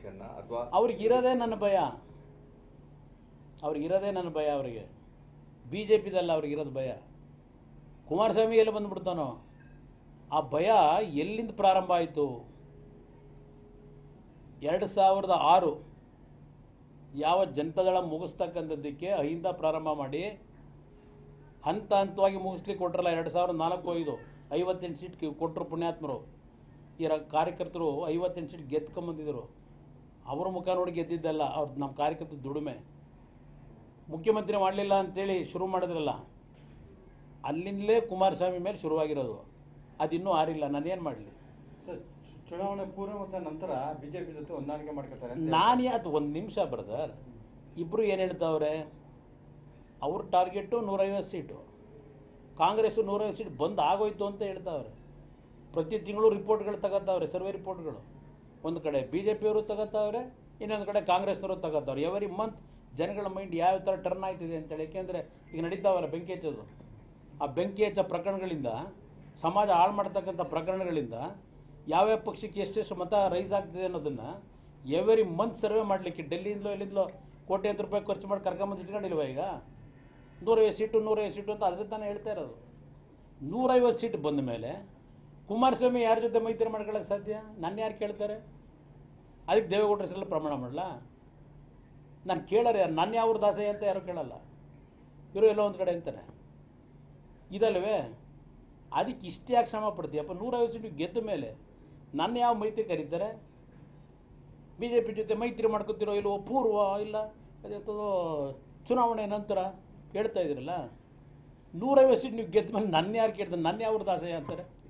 ಅಥವಾ ಅವ್ರಿಗೆ ಇರೋದೇ ನನ್ನ ಭಯ ಅವ್ರಿಗೆ ಇರೋದೇ ನನ್ನ ಭಯ ಅವರಿಗೆ ಬಿ ಜೆ ಪಿದಲ್ಲ ಅವ್ರಿಗೆ ಇರೋದು ಭಯ ಕುಮಾರಸ್ವಾಮಿ ಎಲ್ಲಿ ಬಂದ್ಬಿಡ್ತಾನೋ ಆ ಭಯ ಎಲ್ಲಿಂದ ಪ್ರಾರಂಭ ಆಯಿತು ಎರಡು ಸಾವಿರದ ಆರು ಯಾವ ಜನತಾದಳ ಮುಗಿಸ್ತಕ್ಕಂಥದ್ದಕ್ಕೆ ಅಹಿಂದ ಪ್ರಾರಂಭ ಮಾಡಿ ಹಂತ ಹಂತವಾಗಿ ಮುಗಿಸ್ಲಿಕ್ಕೆ ಕೊಟ್ರಲ್ಲ ಎರಡು ಸಾವಿರದ ನಾಲ್ಕು ಐದು ಐವತ್ತೆಂಟು ಸೀಟ್ ಕೊಟ್ಟರು ಪುಣ್ಯಾತ್ಮರು ಈ ರ- ಕಾರ್ಯಕರ್ತರು ಐವತ್ತೆಂಟು ಸೀಟ್ ಗೆದ್ಕೊಂಬಂದಿದ್ರು ಅವ್ರ ಮುಖ ನೋಡಿ ಗೆದ್ದಿದ್ದಲ್ಲ ಅವ್ರು ನಮ್ಮ ಕಾರ್ಯಕರ್ತರ ದುಡಿಮೆ ಮುಖ್ಯಮಂತ್ರಿ ಮಾಡಲಿಲ್ಲ ಅಂತೇಳಿ ಶುರು ಮಾಡಿದ್ರಲ್ಲ ಅಲ್ಲಿಂದಲೇ ಕುಮಾರಸ್ವಾಮಿ ಮೇಲೆ ಶುರುವಾಗಿರೋದು ಅದಿನ್ನೂ ಆರಿಲ್ಲ ನಾನೇನು ಮಾಡಲಿ ಸರ್ ಚು- ಚುನಾವಣೆ ಪೂರ್ವ ಮತ್ತು ನಂತರ ಬಿಜೆಪಿ ಜೊತೆ ಹೊಂದಾಣಿಕೆ ಮಾಡ್ಕೊತಾರೆ ಅಂತ ನಾನು ಅದು ಒಂದು ನಿಮಿಷ ಬ್ರದರ್ ಇಬ್ಬರು ಏನು ಹೇಳ್ತಾವ್ರೆ ಅವ್ರ ಟಾರ್ಗೆಟು ನೂರೈವತ್ತು ಸೀಟು ಕಾಂಗ್ರೆಸ್ಸು ನೂರೈವತ್ತು ಸೀಟ್ ಬಂದ್ ಆಗೋಯ್ತು ಅಂತ ಹೇಳ್ತಾವ್ರೆ ಪ್ರತಿ ತಿಂಗಳು ರಿಪೋರ್ಟ್ಗಳು ತಗೋತಾವ್ರೆ ಸರ್ವೆ ರಿಪೋರ್ಟ್ಗಳು ಒಂದು ಕಡೆ ಬಿ ಜೆ ಪಿಯವರು ತಗೋತಾವ್ರೆ ಇನ್ನೊಂದು ಕಡೆ ಕಾಂಗ್ರೆಸ್ನವರು ತಗೋತಾವ್ರೆ ಎವರಿ ಮಂತ್ ಜನಗಳ ಮೈಂಡ್ ಯಾವ ಥರ ಟರ್ನ್ ಆಯ್ತಿದೆ ಅಂತೇಳಿ ಯಾಕೆಂದರೆ ಈಗ ನಡೀತಾವಲ್ಲ ಬೆಂಕಿ ಹಚ್ಚೋದು ಆ ಬೆಂಕಿ ಹಚ್ಚೋ ಪ್ರಕರಣಗಳಿಂದ ಸಮಾಜ ಹಾಳು ಮಾಡ್ತಕ್ಕಂಥ ಪ್ರಕರಣಗಳಿಂದ ಯಾವ್ಯಾವ ಪಕ್ಷಕ್ಕೆ ಎಷ್ಟೆಷ್ಟು ಮತ ರೈಸ್ ಆಗ್ತಿದೆ ಅನ್ನೋದನ್ನು ಎವರಿ ಮಂತ್ ಸರ್ವೆ ಮಾಡಲಿಕ್ಕೆ ಡೆಲ್ಲಿಯಿಂದಲೋ ಎಲ್ಲಿಂದಲೋ ಕೋಟ್ಯಾಂತರ ರೂಪಾಯಿ ಖರ್ಚು ಮಾಡಿ ಕರ್ಕೊಂಬಂದು ಇಟ್ಕೊಂಡಿಲ್ವ ಈಗ ನೂರೈವತ್ತು ಸೀಟು ನೂರೈವತ್ತು ಸೀಟು ಅಂತ ಅದ್ರ ತಾನೇ ಹೇಳ್ತಾ ಇರೋದು ನೂರೈವತ್ತು ಸೀಟ್ ಬಂದ ಮೇಲೆ ಕುಮಾರಸ್ವಾಮಿ ಯಾರ ಜೊತೆ ಮೈತ್ರಿ ಮಾಡ್ಕೊಳ್ಳೋಕೆ ಸಾಧ್ಯ ನನ್ನ ಯಾರು ಕೇಳ್ತಾರೆ ಅದಕ್ಕೆ ದೇವೇಗೌಡರ ಹೆಸರಲ್ಲಿ ಪ್ರಮಾಣ ಮಾಡಲ್ಲ ನಾನು ಕೇಳೋರು ಯಾರು ನನ್ನ ಯಾವ ದಾಸೆ ಅಂತ ಯಾರು ಕೇಳಲ್ಲ ಇವರು ಎಲ್ಲೋ ಒಂದು ಕಡೆ ಅಂತಾನೆ ಇದಲ್ವೇ ಅದಕ್ಕೆ ಇಷ್ಟೇ ಯಾಕೆ ಶ್ರಮ ಪಡ್ತೀಯಪ್ಪ ನೂರೈವತ್ತು ಸೀಟು ಗೆದ್ದ ಮೇಲೆ ನನ್ನ ಯಾವ ಮೈತ್ರಿ ಕರೀತಾರೆ ಬಿ ಜೆ ಪಿ ಜೊತೆ ಮೈತ್ರಿ ಮಾಡ್ಕೊತಿರೋ ಇಲ್ವೋ ಪೂರ್ವ ಇಲ್ಲ ಅದೇತೋ ಚುನಾವಣೆ ನಂತರ ಹೇಳ್ತಾ ಇದ್ದೀರಲ್ಲ ನೂರೈವತ್ತು ಸೀಟ್ ನೀವು ಗೆದ್ದ ಮೇಲೆ ನನ್ನ ಯಾರು ಕೇಳ್ತಾರೆ ನನ್ನ ಯಾವ ದಾಸೆ ಅಂತಾರೆ